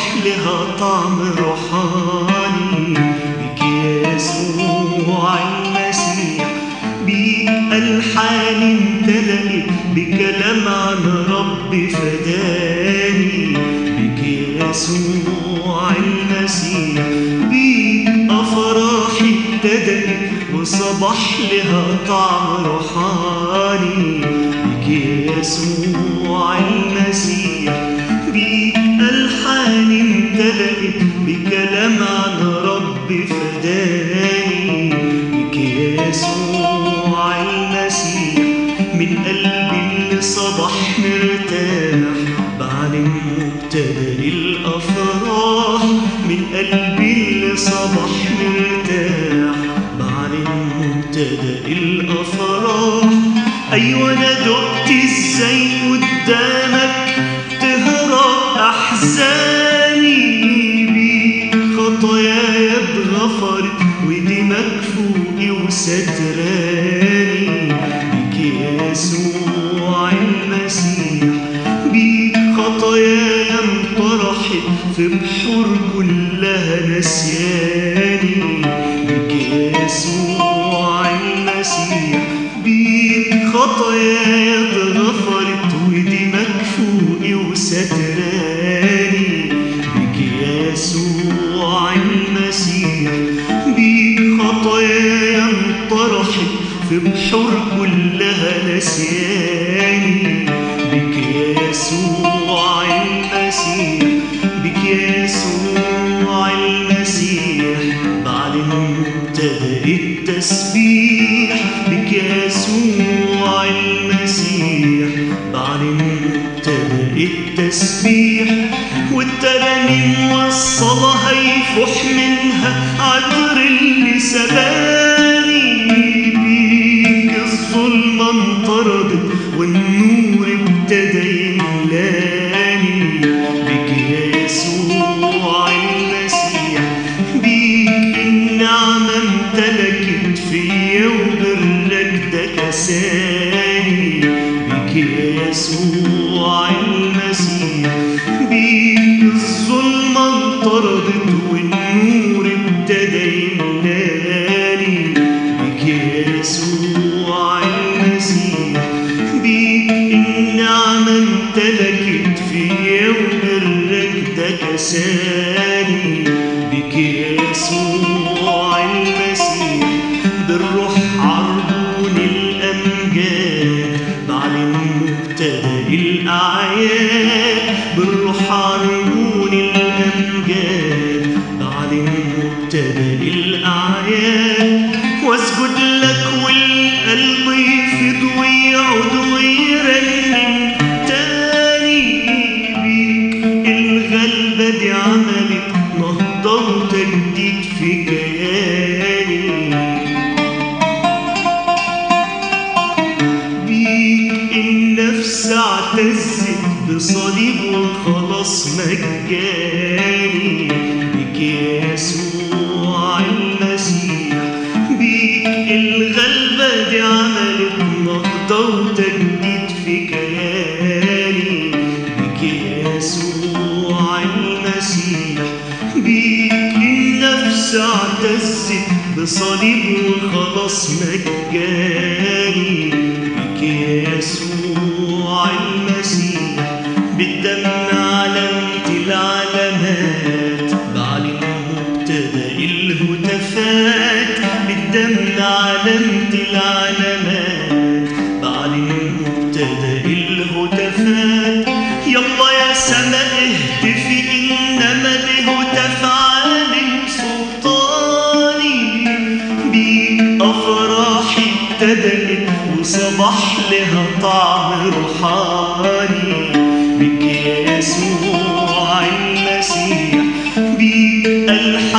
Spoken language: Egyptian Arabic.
لها طعم روحاني بك يا يسوع المسيح بيك ألحان امتلأت بكلام عن رب فداني بك يا يسوع المسيح بيك أفراحي ابتدأت وصبح لها طعم روحاني بك يا يسوع المسيح بيك ألحان امتلأت بكلام عن رب فداني بك يا يسوع المسيح من قلبي اللي صبح مرتاح بعلم مبتدأ الأفراح من قلبي اللي صبح مرتاح بعلم مبتدأ الأفراح أيوة أنا دقت إزاي قدامك تهرب أحزاني بيك خطاياي اتغفرت ودمك فوقي وستراني بك يا يسوع المسيح بيك خطاياي انطرحت في بحور كلها نسياني بك يا يسوع المسيح بيك خطاياي اتغفرت ودمك فوقي وستراني بك يا يسوع المسيح بيك خطاياي انطرحت في بحور كلها نسياني بك يا يسوع المسيح بك يا يسوع المسيح بعلن مبتدأ التسبيح بك يا يسوع المسيح بعلن مبتدأ التسبيح والترانيم والصلاة هيفح منها عطر اللي سباني بيك الظلمة انطردت والنور ابتدى يملاني بك يا يسوع المسيح بيك النعمة امتلكت فيا وبرك ده كساني بك يا يسوع المسيح بيك الظلمة انطردت والنور ابتدى يملاني بك يا يسوع المسيح بيك النعمة امتلكت فيا وبرك ده كساني بك يا يسوع المسيح بالروح عربون الأمجاد بعلن مبتدأ الأعياد بالروح عربون الأمجاد بعلن مبتدأ الأعياد واسجد لك والقلب يفيض ويعود ويرنم تاني بيك الغلبة دي عملت نهضة وتجديد في كياني بيك النفس اعتزت بصليب وخلاص مجاني بك يا يسوع المسيح بيك الغلبة دي عملت نهضة وتجديد في كياني بك يا يسوع المسيح بيك النفس اعتزت بصليب وخلاص مجاني بك يا يسوع المسيح بالدم علامة العلامات بعلن مبتدأ الهتافات بالدم علامة العلامات بعلن مبتدأ الهتافات يلا يا سما اهتفي إنما الهتاف عالم سلطاني بيك أفراحي ابتدأت وصبح لها طعم روحاني بك يا يسوع المسيح بيك الحان